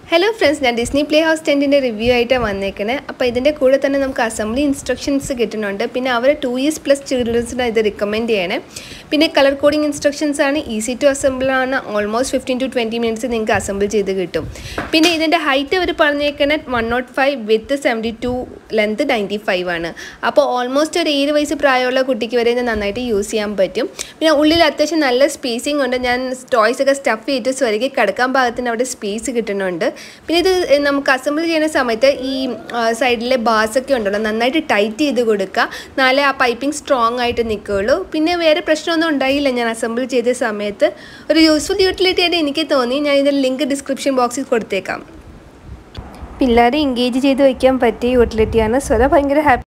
hello friends ഞാൻ Disney play house ടെൻറ്റിൻ്റെ review ആയിട്ടാണ് വന്നേക്കണേ അപ്പോൾ ഇതിൻ്റെ കൂടെ തന്നെ നമുക്ക് അസംബ്ലി ഇൻസ്ട്രക്ഷൻസ് കിട്ടുന്നുണ്ട് പിന്നെ അവർ ടു ഇയേഴ്സ് പ്ലസ് ചിൽഡ്രൻസിന് ഇത് റിക്കമെൻഡ് ചെയ്യണേ പിന്നെ കളർ കോഡിംഗ് ഇൻസ്ട്രക്ഷൻസ് ആണ് ഈസി ടു അസംബിൾ ആണ് almost fifteen to twenty minutes നിങ്ങൾക്ക് അസംബിൾ ചെയ്ത് കിട്ടും പിന്നെ ഇതിൻ്റെ ഹൈറ്റ് അവർ പറഞ്ഞേക്കണ one nought five with seventy two length ninety five ആണ് അപ്പോൾ ഓൾമോസ്റ്റ് ഒരു ഏഴ് വയസ്സ് പ്രായമുള്ള കുട്ടിക്ക് വരെ ഇത് നന്നായിട്ട് യൂസ് ചെയ്യാൻ പറ്റും പിന്നെ ഉള്ളിൽ അത്യാവശ്യം നല്ല സ്പേസിംഗ് ഉണ്ട് ഞാൻ ടോയ്സ് ഒക്കെ സ്റ്റഫ് ചെയ്തിട്ട് സ്വരയ്ക്ക് കിടക്കാൻ പാകത്തിന് അവിടെ സ്പേസ് കിട്ടുന്നുണ്ട് പിന്നെ ഇത് നമുക്ക് അസംബിൾ ചെയ്യുന്ന സമയത്ത് ഈ സൈഡിലെ ബാസൊക്കെ ഉണ്ടല്ലോ നന്നായിട്ട് ടൈറ്റ് ചെയ്ത് കൊടുക്കുക നാളെ ആ പൈപ്പിംഗ് സ്ട്രോങ് ആയിട്ട് നിൽക്കുകയുള്ളൂ പിന്നെ വേറെ പ്രശ്നമൊന്നും ഉണ്ടായില്ല ഞാൻ അസംബിൾ ചെയ്ത സമയത്ത് ഒരു യൂസ്ഫുൾ യൂട്ടിലിറ്റി ആയിട്ട് എനിക്ക് തോന്നി ഞാൻ ഇതിൻ്റെ ലിങ്ക് ഡിസ്ക്രിപ്ഷൻ ബോക്സിൽ കൊടുത്തേക്കാം പിള്ളേരെ എൻഗേജ് ചെയ്ത് വയ്ക്കാൻ പറ്റിയ യൂട്ടിലിറ്റിയാണ് സ്വര ഭയങ്കര ഹാപ്പി